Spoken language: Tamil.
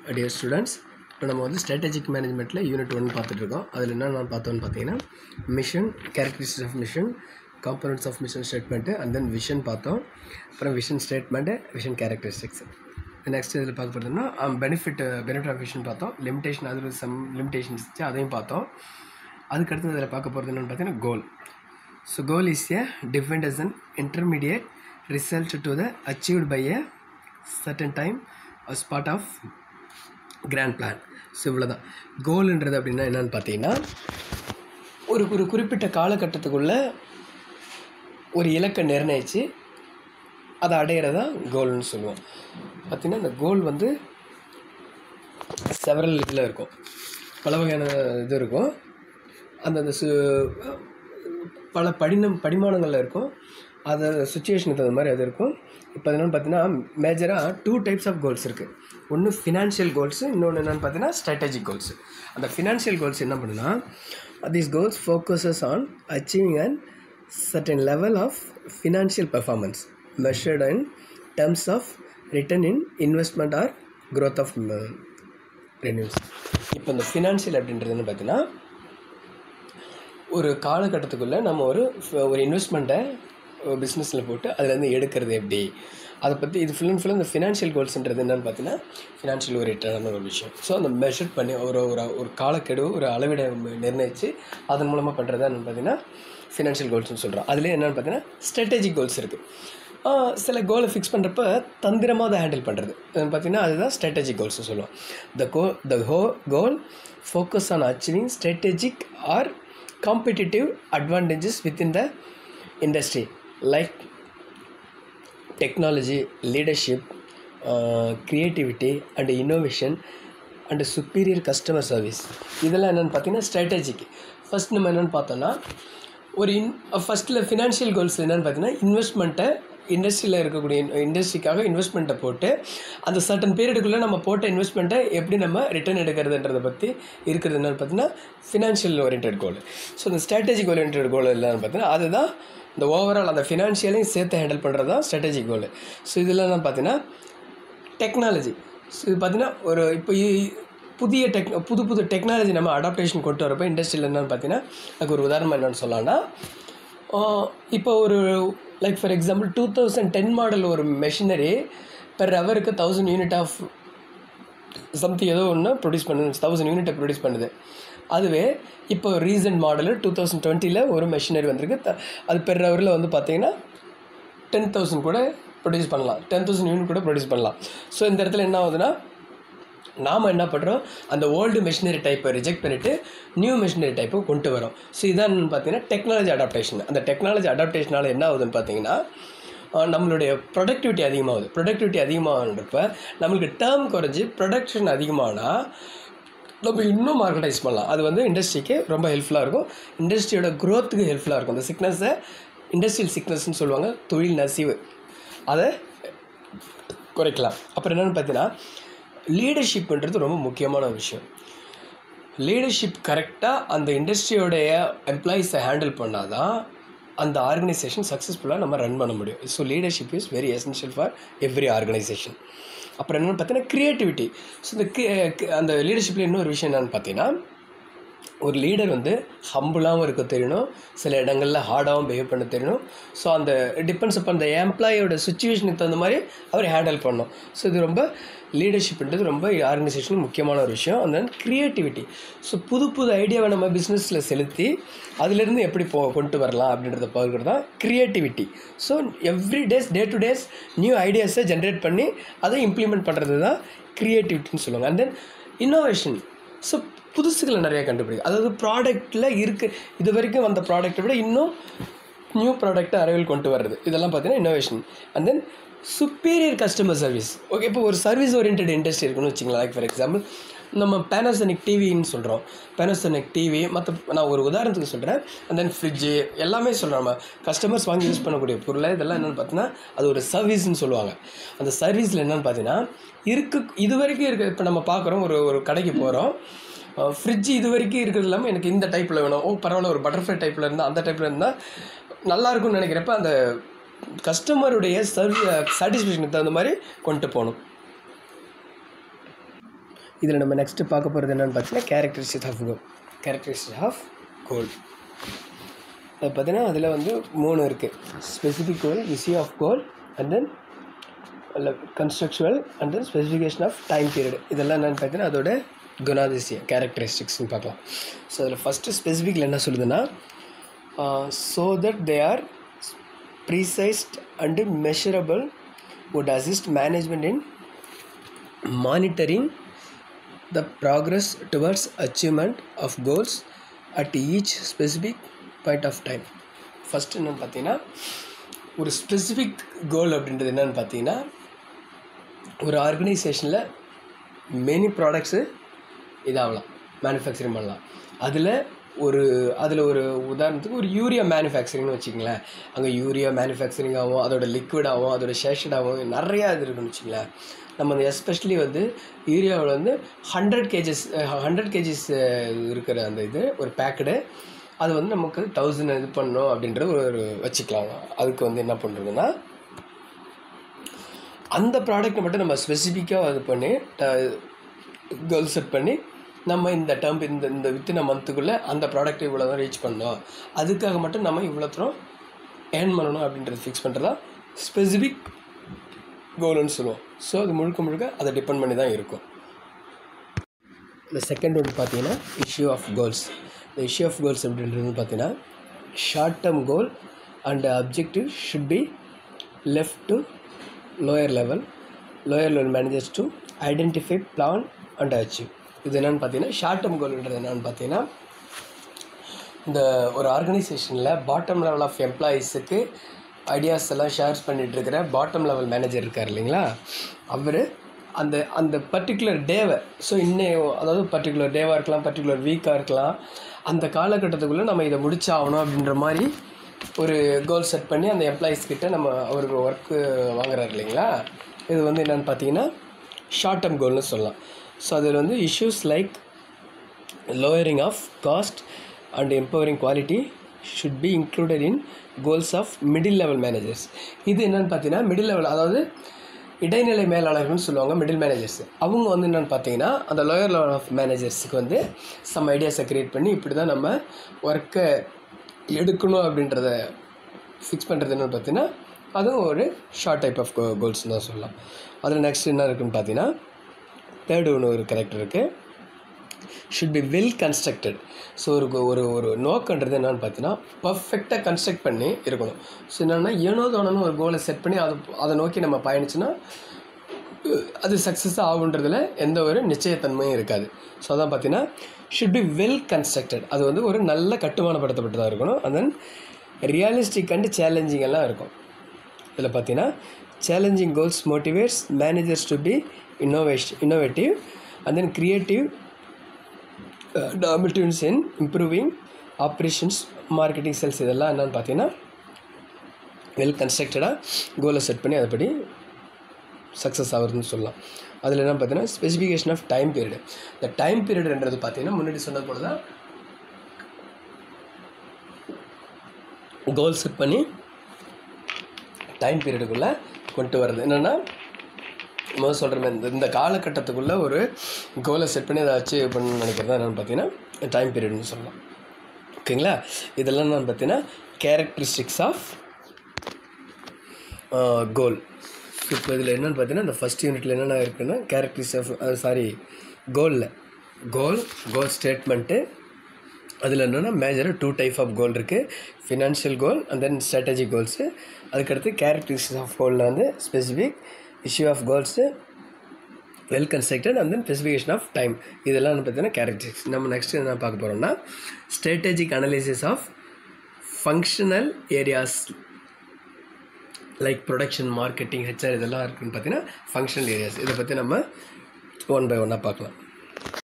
டியர் ஸ்டூடெண்ட்ஸ் இப்போ நம்ம வந்து ஸ்ட்ராட்டஜிக் மேனேஜ்மெண்ட்டில் யூனிட் ஒன் பார்த்துட்ருக்கோம் அதில் என்ன நான் பார்த்தோன்னு பார்த்தீங்கன்னா mission characteristics of mission components of mission statement and then vision பார்த்தோம் அப்புறம் vision statement vision characteristics next இதில் பார்க்க போகிறதுனா பெனிஃபிட் பெனிஃபிட் ஆஃப் விஷன் பார்த்தோம் லிமிடேஷன் அது சம் லிமிடேஷன்ஸ் இருந்துச்சு அதையும் பார்த்தோம் அதுக்கடுத்து இதில் பார்க்க போகிறது என்னென்னு பார்த்தீங்கன்னா goal so goal is a defined as an intermediate result to the achieved by a certain time as part of grand plan so இவ்வளோதான் கோல்ன்றது அப்படின்னா என்னன்னு பார்த்தீங்கன்னா ஒரு ஒரு குறிப்பிட்ட காலகட்டத்துக்குள்ளே ஒரு இலக்கை நிர்ணயித்து அதை அடையிறதா கோல்னு சொல்லுவோம் பார்த்திங்கன்னா இந்த கோல் வந்து செவரல் இதில் இருக்கும் பல வகையான இது இருக்கும் அந்தந்த சு பல படினம் படிமானங்களில் இருக்கும் அது சுச்சுவேஷனுக்கு தகுந்த மாதிரி அது இருக்கும் இப்போ என்னென்னு பார்த்தீங்கன்னா மேஜராக டூ டைப்ஸ் ஆஃப் கோல்ஸ் இருக்குது ஒன்று ஃபினான்ஷியல் கோல்ஸு இன்னொன்று என்னென்னு பார்த்தீங்கன்னா ஸ்ட்ராட்டஜிக் கோல்ஸ் அந்த ஃபினான்ஷியல் கோல்ஸ் என்ன பண்ணுன்னா these goals focuses on achieving and certain level of financial performance measured in terms of return in investment or growth of revenues இப்போ இந்த ஃபினான்ஷியல் அப்படின்றதுன்னு பார்த்தீங்கன்னா ஒரு காலகட்டத்துக்குள்ளே நம்ம ஒரு ஒரு இன்வெஸ்ட்மெண்ட்டை பிஸ்னஸில் போட்டு அதுலேருந்து எடுக்கிறது எப்படி அதை பற்றி இது ஃபுல் அண்ட் ஃபுல் இந்த ஃபினான்ஷியல் கோல்ஸ்ன்றது என்னென்னு பார்த்தீங்கன்னா ஃபினான்ஷியல் ஓரியன்டான ஒரு விஷயம் ஸோ அந்த மெஷர் பண்ணி ஒரு ஒரு ஒரு காலக்கெடு ஒரு அளவிட நிர்ணயித்து அதன் மூலமாக பண்ணுறது என்னென்னு பார்த்தீங்கன்னா ஃபினான்ஷியல் கோல்ஸ்னு சொல்கிறோம் அதுலேயே என்னென்னு பார்த்தீங்கன்னா ஸ்ட்ராட்டஜிக் கோல்ஸ் இருக்குது சில கோலை ஃபிக்ஸ் பண்ணுறப்ப தந்திரமாக அதை ஹேண்டில் பண்ணுறது பார்த்தீங்கன்னா அதுதான் ஸ்ட்ராட்டஜிக் கோல்ஸ்னு சொல்லுவோம் த go the ho goal focus on achieving strategic or competitive advantages within the industry like technology leadership creativity and innovation and superior customer service இதெல்லாம் என்னென்னு பார்த்தீங்கன்னா ஸ்ட்ராட்டஜிக் ஃபஸ்ட் நம்ம என்னென்னு பார்த்தோன்னா ஒரு இன் ஃபஸ்ட்டில் ஃபினான்ஷியல் கோல்ஸ் என்னென்னு பார்த்தீங்கன்னா இன்வெஸ்ட்மெண்ட்டை இண்டஸ்ட்ரியில் இருக்கக்கூடிய இண்டஸ்ட்ரிக்காக இன்வெஸ்ட்மெண்ட்டை போட்டு அந்த சர்டன் பீரியடுக்குள்ளே நம்ம போட்ட இன்வெஸ்ட்மெண்ட்டை எப்படி நம்ம ரிட்டர்ன் எடுக்கிறதுன்றதை பற்றி இருக்கிறது என்னென்னு பார்த்தீங்கன்னா ஃபினான்ஷியல் ஓரியன்ட் கோல் ஸோ இந்த ஸ்ட்ராட்டஜிக் ஓரியன்ட் கோல் என்னென்னு பார்த்தீங்கன்னா அதுதான் இந்த ஓவரால் அந்த ஃபினான்ஷியலையும் சேர்த்து ஹேண்டில் பண்ணுறது தான் ஸ்ட்ராட்டஜிக் கோல் ஸோ இதெல்லாம் என்ன பார்த்தீங்கன்னா டெக்னாலஜி ஸோ இது பார்த்தீங்கன்னா ஒரு இப்போ புதிய டெக் புது புது டெக்னாலஜி நம்ம அடாப்டேஷன் கொண்டு வரப்போ இண்டஸ்ட்ரியில் என்னென்னு பார்த்தீங்கன்னா அதுக்கு ஒரு உதாரணம் என்னென்னு சொல்லலாம்னா இப்போ ஒரு like for example two thousand ten model ஒரு மெஷினரி பெர் ஹவருக்கு தௌசண்ட் யூனிட் ஆஃப் சம்திங் ஏதோ ஒன்று ப்ரொடியூஸ் பண்ணுது தௌசண்ட் யூனிட்டை ப்ரொடியூஸ் பண்ணுது அதுவே இப்போ ரீசன்ட் மாடலு டூ தௌசண்ட் டுவெண்ட்டியில் ஒரு மெஷினரி வந்திருக்கு த அது பெர் ஹவரில் வந்து பார்த்தீங்கன்னா டென் தௌசண்ட் கூட ப்ரொடியூஸ் பண்ணலாம் டென் தௌசண்ட் யூனிட் கூட ப்ரொடியூஸ் பண்ணலாம் ஸோ இந்த இடத்துல என்ன ஆகுதுன்னா நாம் என்ன பண்ணுறோம் அந்த ஓல்டு மிஷினரி டைப்பை ரிஜெக்ட் பண்ணிவிட்டு நியூ மிஷினரி டைப்பை கொண்டு வரோம் ஸோ இதான் பார்த்தீங்கன்னா டெக்னாலஜி அடாப்டேஷன் அந்த டெக்னாலஜி அடாப்டேஷனால் என்ன ஆகுதுன்னு பார்த்தீங்கன்னா நம்மளுடைய ப்ரொடக்டிவிட்டி அதிகமாகுது ப்ரொடக்டிவிட்டி அதிகமாகன்றப்ப நம்மளுக்கு டேர்ம் குறைஞ்சி ப்ரொடக்ஷன் அதிகமானால் நம்ம இன்னும் மார்க்கெட்டைஸ் பண்ணலாம் அது வந்து இண்டஸ்ட்ரிக்கு ரொம்ப ஹெல்ப்ஃபுல்லாக இருக்கும் இண்டஸ்ட்ரியோட க்ரோத்துக்கு ஹெல்ப்ஃபுல்லாக இருக்கும் அந்த சிக்னஸை இண்டஸ்ட்ரியல் சிக்னஸ்ன்னு சொல்லுவாங்க தொழில் நசிவு அதை குறைக்கலாம் அப்புறம் என்னென்னு பார்த்தீங்கன்னா லீடர்ஷிப்ன்றது ரொம்ப முக்கியமான விஷயம் லீடர்ஷிப் கரெக்டாக அந்த இண்டஸ்ட்ரியோடைய எம்ப்ளாயீஸை ஹேண்டில் பண்ணால் தான் அந்த ஆர்கனைசேஷன் சக்ஸஸ்ஃபுல்லாக நம்ம ரன் பண்ண முடியும் so leadership is very essential for every organization அப்புறம் என்னென்னு பார்த்தீங்கன்னா க்ரியேட்டிவிட்டி ஸோ இந்த அந்த லீடர்ஷிப்பில் இன்னொரு விஷயம் என்னென்னு பார்த்தீங்கன்னா ஒரு லீடர் வந்து ஹம்புளாகவும் இருக்க தெரியணும் சில இடங்களில் ஹார்டாகவும் பிஹேவ் பண்ண தெரியணும் ஸோ அந்த டிபெண்ட்ஸ் அப்போ அந்த எம்ப்ளாயோட சுச்சுவேஷனுக்கு தகுந்த மாதிரி அவர் ஹேண்டில் பண்ணணும் ஸோ இது ரொம்ப லீடர்ஷிப்ன்றது ரொம்ப ஆர்கனைசேஷனுக்கு முக்கியமான ஒரு விஷயம் அந்த க்ரியேட்டிவிட்டி ஸோ புது புது ஐடியாவை நம்ம பிஸ்னஸில் செலுத்தி அதிலிருந்து எப்படி போ கொண்டு வரலாம் அப்படின்றத பார்க்குறது தான் creativity so every days day to days new ஐடியாஸை ஜென்ரேட் பண்ணி அதை இம்ப்ளிமெண்ட் பண்ணுறது தான் க்ரியேட்டிவிட்டின்னு சொல்லுவாங்க அண்ட் தென் இன்னோவேஷன் ஸோ புதுசுகளை நிறையா கண்டுபிடிக்கும் அதாவது ப்ராடக்ட்டில் இருக்குது இது வரைக்கும் வந்த ப்ராடக்ட்டை விட இன்னும் நியூ ப்ராடக்ட்டை அரைவில் கொண்டு வர்றது இதெல்லாம் பார்த்தீங்கன்னா innovation and then superior customer service okay இப்போ ஒரு சர்வீஸ் ஓரியன்ட் இண்டஸ்ட்ரி இருக்குன்னு வச்சுங்களேன் லைக் ஃபார் எக்ஸாம்பிள் நம்ம பேனாசனிக் டிவின்னு சொல்கிறோம் பேனாசனிக் டிவி மற்ற நான் ஒரு உதாரணத்துக்கு சொல்கிறேன் அண்ட் தென் ஃப்ரிட்ஜு எல்லாமே சொல்கிறோம் நம்ம கஸ்டமர்ஸ் வாங்கி யூஸ் பண்ணக்கூடிய பொருளை இதெல்லாம் என்னென்னு பார்த்தீங்கன்னா அது ஒரு சர்வீஸ்னு சொல்லுவாங்க அந்த சர்வீஸில் என்னென்னு பார்த்தீங்கன்னா இருக்கு இது வரைக்கும் இருக்குது இப்போ நம்ம பார்க்குறோம் ஒரு ஒரு கடைக்கு போகிறோம் ஃப்ரிட்ஜ் இது வரைக்கும் இருக்கிறது இல்லாமல் எனக்கு இந்த டைப்பில் வேணும் ஓ பரவாயில்ல ஒரு பட்டர்ஃப்ளை டைப்பில் இருந்தால் அந்த டைப்பில் இருந்தால் நல்லா இருக்கும்னு நினைக்கிறப்ப அந்த கஸ்டமருடைய சர்வீ சாட்டிஸ்ஃபேக்ஷனுக்கு தகுந்த மாதிரி கொண்டு போகணும் இதில் நம்ம நெக்ஸ்ட்டு பார்க்க போகிறது என்னென்னு பார்த்தீங்கன்னா characteristic of goal characteristic of goal அது பார்த்தீங்கன்னா அதில் வந்து மூணு இருக்குது specific goal issue of goal and then constructual and then specification of time period இதெல்லாம் என்னென்னு பார்த்தீங்கன்னா அதோட குணாதிசயம் கேரக்டரிஸ்டிக்ஸ்னு பார்க்கலாம் ஸோ அதில் ஃபஸ்ட்டு ஸ்பெசிஃபிக்கில் என்ன சொல்லுதுன்னா so that they are precised and measurable would assist management in monitoring the progress towards achievement of goals at each specific point of time first என்னென்னு பார்த்தீங்கன்னா ஒரு ஸ்பெசிஃபிக் கோல் அப்படின்றது என்னென்னு பார்த்தீங்கன்னா ஒரு ஆர்கனைசேஷனில் மெனி ப்ராடக்ட்ஸு இதாகலாம் மேனுஃபேக்சரிங் பண்ணலாம் அதில் ஒரு அதில் ஒரு உதாரணத்துக்கு ஒரு யூரியா மேனுஃபேக்சரிங்னு வச்சுங்களேன் அங்கே யூரியா மேனுஃபேக்சரிங் ஆகும் அதோட லிக்விட் ஆகும் அதோட ஷேஷட் ஆகும் நிறையா இது இருக்குன்னு வச்சுங்களேன் நம்ம வந்து எஸ்பெஷலி வந்து யூரியாவில் வந்து ஹண்ட்ரட் கேஜஸ் ஹண்ட்ரட் கேஜிஸ் இருக்கிற அந்த இது ஒரு பேக்கடு அது வந்து நமக்கு தௌசண்ட் இது பண்ணணும் அப்படின்ற ஒரு வச்சுக்கலாம் அதுக்கு வந்து என்ன பண்ணுறதுன்னா அந்த ப்ராடக்ட்டை மட்டும் நம்ம ஸ்பெசிஃபிக்காக இது பண்ணி கோல் செட் பண்ணி நம்ம இந்த டேர்ம் இந்த இந்த வித்தின் மந்த்துக்குள்ளே அந்த ப்ராடக்ட் இவ்வளோ தான் ரீச் பண்ணோம் அதுக்காக மட்டும் நம்ம இவ்வளோ தூரம் ஏர்ன் பண்ணணும் அப்படின்றது ஃபிக்ஸ் பண்ணுறதா ஸ்பெசிஃபிக் கோல்னு சொல்லுவோம் ஸோ அது முழுக்க முழுக்க அதை டிபெண்ட் பண்ணி தான் இருக்கும் இந்த செகண்ட் ஒன்று பார்த்தீங்கன்னா இஷ்யூ ஆஃப் கோல்ஸ் இந்த இஷ்யூ ஆஃப் கோல்ஸ் அப்படின்றது பார்த்தீங்கன்னா short term goal and objective should be left to lower level lower level managers to identify plan and achieve இது என்னென்னு பார்த்தீங்கன்னா ஷார்ட் டேர்ம் கோல்ன்றது என்னென்னு பார்த்தீங்கன்னா இந்த ஒரு ஆர்கனைசேஷனில் பாட்டம் லெவல் ஆஃப் எம்ப்ளாயீஸுக்கு ஐடியாஸ் எல்லாம் ஷேர்ஸ் பண்ணிகிட்டு இருக்கிற பாட்டம் லெவல் மேனேஜர் இருக்கார் இல்லைங்களா அவர் அந்த அந்த பர்டிகுலர் டேவை ஸோ இன்னும் அதாவது பர்டிகுலர் டேவாக இருக்கலாம் பர்டிகுலர் வீக்காக இருக்கலாம் அந்த காலகட்டத்துக்குள்ளே நம்ம இதை முடிச்சாகணும் அப்படின்ற மாதிரி ஒரு கோல் செட் பண்ணி அந்த எம்ப்ளாயீஸ் கிட்ட நம்ம அவருக்கு ஒர்க்கு வாங்குறாரு இல்லைங்களா இது வந்து என்னென்னு பார்த்தீங்கன்னா ஷார்ட் டேர்ம் கோல்னு சொல்லலாம் ஸோ அதில் வந்து issues like lowering of cost and empowering quality should be included in goals of middle level managers இது என்னன்னு பார்த்தீங்கன்னா மிடில் லெவல் அதாவது இடைநிலை மேலாளர்கள்னு சொல்லுவாங்க மிடில் மேனேஜர்ஸ் அவங்க வந்து என்னென்னு பார்த்தீங்கன்னா அந்த லோயர் லெவல் ஆஃப் மேனேஜர்ஸுக்கு வந்து சம் ஐடியாஸை க்ரியேட் பண்ணி இப்படி தான் நம்ம ஒர்க்கை எடுக்கணும் அப்படின்றத ஃபிக்ஸ் பண்ணுறது என்னென்னு பார்த்தீங்கன்னா அதுவும் ஒரு ஷார்ட் டைப் ஆஃப் கோல்ஸ் தான் சொல்லலாம் அதில் நெக்ஸ்ட் என்ன இருக்குன்னு பார்த்தீங்கன்னா தேர்டு ஒன்று ஒரு கரெக்டர் இருக்குது should be well constructed so ஒரு ஒரு ஒரு நோக்கன்றது என்னென்னு பார்த்தீங்கன்னா பர்ஃபெக்டாக கன்ஸ்ட்ரக்ட் பண்ணி இருக்கணும் ஸோ என்னென்னா ஏனோ தோணுன்னு ஒரு கோலை செட் பண்ணி அதை அதை நோக்கி நம்ம பயணிச்சுன்னா அது சக்ஸஸ் ஆகுன்றதுல எந்த ஒரு நிச்சயத்தன்மையும் இருக்காது ஸோ அதான் பார்த்தீங்கன்னா ஷுட் பி வெல் கன்ஸ்ட்ரக்டட் அது வந்து ஒரு நல்ல கட்டுமானப்படுத்தப்பட்டதாக இருக்கணும் and then realistic and challenging எல்லாம் இருக்கும் இதில் பார்த்தீங்கன்னா challenging goals motivates managers to be innovation innovative and then creative டாமிட்டிவ்ஸ் in improving operations marketing sales இதெல்லாம் என்னென்னு பார்த்தீங்கன்னா வெல் கன்ஸ்ட்ரக்டடாக கோலை செட் பண்ணி அதுபடி சக்ஸஸ் ஆகுதுன்னு சொல்லலாம் அதில் என்ன பார்த்தீங்கன்னா ஸ்பெசிஃபிகேஷன் ஆஃப் டைம் பீரியட் இந்த டைம் பீரியட்ன்றது பார்த்தீங்கன்னா முன்னாடி சொன்னது போல தான் கோல் செட் பண்ணி டைம் பீரியடுக்குள்ளே கொண்டு வர்றது என்னென்னா முதல் சொல்கிற மாதிரி இந்த இந்த காலகட்டத்துக்குள்ளே ஒரு கோலை செட் பண்ணி அதை அச்சீவ் பண்ணணும்னு நினைக்கிறது என்னென்னு பார்த்தீங்கன்னா டைம் பீரியட்னு சொல்லலாம் ஓகேங்களா இதெல்லாம் என்னென்னு பார்த்தீங்கன்னா கேரக்டரிஸ்டிக்ஸ் ஆஃப் கோல் இப்போ இதில் என்னென்னு பார்த்தீங்கன்னா இந்த ஃபஸ்ட் யூனிட்டில் என்னென்ன இருக்குன்னா கேரக்டரிஸ்ட் ஆஃப் சாரி கோலில் கோல் கோல் ஸ்டேட்மெண்ட்டு அதில் என்னென்னா மேஜராக டூ டைப் ஆஃப் கோல் இருக்குது financial goal and then strategy goals அதுக்கடுத்து கேரக்டரிஸ்டிக்ஸ் ஆஃப் கோலில் வந்து specific issue of goals well constructed and then specification of time இதெல்லாம் வந்து பார்த்தீங்கன்னா கேரக்டரிஸ்டிக்ஸ் நம்ம நெக்ஸ்ட் என்ன பார்க்க போகிறோம்னா strategic analysis of functional areas like production marketing HR இதெல்லாம் இருக்குன்னு பார்த்தீங்கன்னா ஃபங்க்ஷனல் ஏரியாஸ் இதை பற்றி நம்ம ஒன் பை ஒன்னாக பார்க்கலாம்